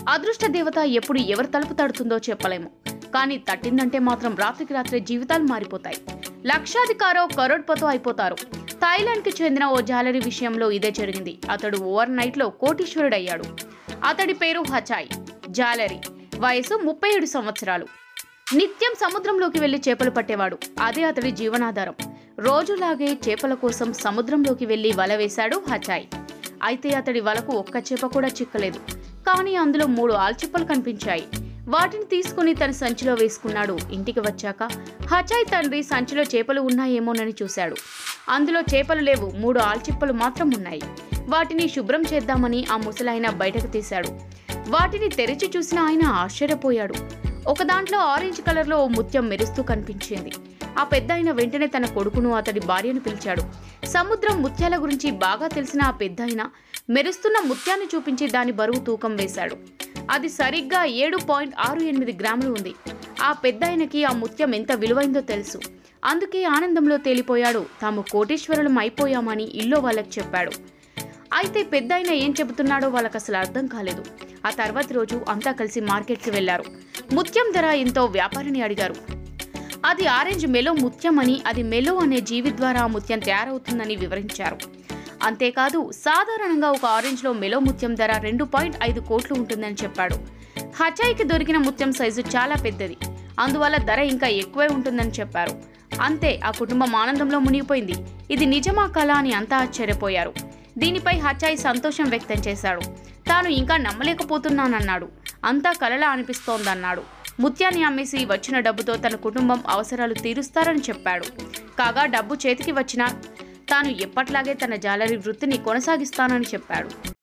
అదృష్ట దేవత ఎప్పుడు ఎవరు తలుపు తడుతుందో చెప్పలేము కానీ తట్టిందంటే మాత్రం రాత్రికి రాత్రే జీవితాలు మారిపోతాయి లక్షాధికారో కరోడ్పతో అయిపోతారు థాయిలాండ్కి చెందిన ఓ జాలరీ విషయంలో ఇదే జరిగింది అతడు ఓవర్ నైట్లో కోటీశ్వరుడయ్యాడు అతడి పేరు హచాయ్ జాలరీ వయసు ముప్పై ఏడు సంవత్సరాలు నిత్యం సముద్రంలోకి వెళ్లి చేపలు పట్టేవాడు అదే అతడి జీవనాధారం రోజులాగే చేపల కోసం సముద్రంలోకి వెళ్లి వల వేశాడు హచాయ్ అయితే అతడి వలకు ఒక్క చేప కూడా చిక్కలేదు కానీ అందులో మూడు ఆల్చిప్పలు కనిపించాయి వాటిని తీసుకుని తన సంచిలో వేసుకున్నాడు ఇంటికి వచ్చాక హచాయ్ తండ్రి సంచిలో చేపలు ఉన్నాయేమోనని చూశాడు అందులో చేపలు లేవు మూడు ఆల్చిప్పలు మాత్రం ఉన్నాయి వాటిని శుభ్రం చేద్దామని ఆ ముసలాయన బయటకు తీశాడు వాటిని తెరిచి చూసిన ఆయన ఆశ్చర్యపోయాడు ఒక దాంట్లో ఆరెంజ్ కలర్లో ఓ ముత్యం మెరుస్తూ కనిపించింది ఆ పెద్ద ఆయన వెంటనే తన కొడుకును అతడి భార్యను పిలిచాడు సముద్రం ముత్యాల గురించి బాగా తెలిసిన ఆ పెద్ద ఆయన మెరుస్తున్న ముత్యాన్ని చూపించి దాని బరువు తూకం వేశాడు అది సరిగ్గా ఏడు పాయింట్ ఆరు ఎనిమిది గ్రాములు ఉంది ఆ పెద్ద ఆయనకి ఆ ముత్యం ఎంత విలువైందో తెలుసు అందుకే ఆనందంలో తేలిపోయాడు తాము కోటీశ్వరులం అయిపోయామని ఇల్లో వాళ్ళకి చెప్పాడు అయితే పెద్ద ఆయన ఏం చెబుతున్నాడో వాళ్ళకి అసలు అర్థం కాలేదు ఆ తర్వాత రోజు అంతా కలిసి మార్కెట్కి వెళ్లారు ముత్యం ధర ఎంతో వ్యాపారిని అడిగారు అది ఆరెంజ్ మెలో ముత్యం అని అది మెలో అనే జీవి ద్వారా ఆ ముత్యం తయారవుతుందని వివరించారు అంతేకాదు సాధారణంగా ఒక ఆరెంజ్లో మెలో ముత్యం ధర రెండు పాయింట్ ఐదు కోట్లు ఉంటుందని చెప్పాడు హచాయికి దొరికిన ముత్యం సైజు చాలా పెద్దది అందువల్ల ధర ఇంకా ఎక్కువే ఉంటుందని చెప్పారు అంతే ఆ కుటుంబం ఆనందంలో మునిగిపోయింది ఇది నిజమా కళ అని అంతా ఆశ్చర్యపోయారు దీనిపై హచాయి సంతోషం వ్యక్తం చేశాడు తాను ఇంకా నమ్మలేకపోతున్నానన్నాడు అంతా కలలా అనిపిస్తోందన్నాడు ముత్యాన్ని అమ్మేసి వచ్చిన డబ్బుతో తన కుటుంబం అవసరాలు తీరుస్తారని చెప్పాడు కాగా డబ్బు చేతికి వచ్చినా తాను ఎప్పట్లాగే తన జాలరీ వృత్తిని కొనసాగిస్తానని చెప్పాడు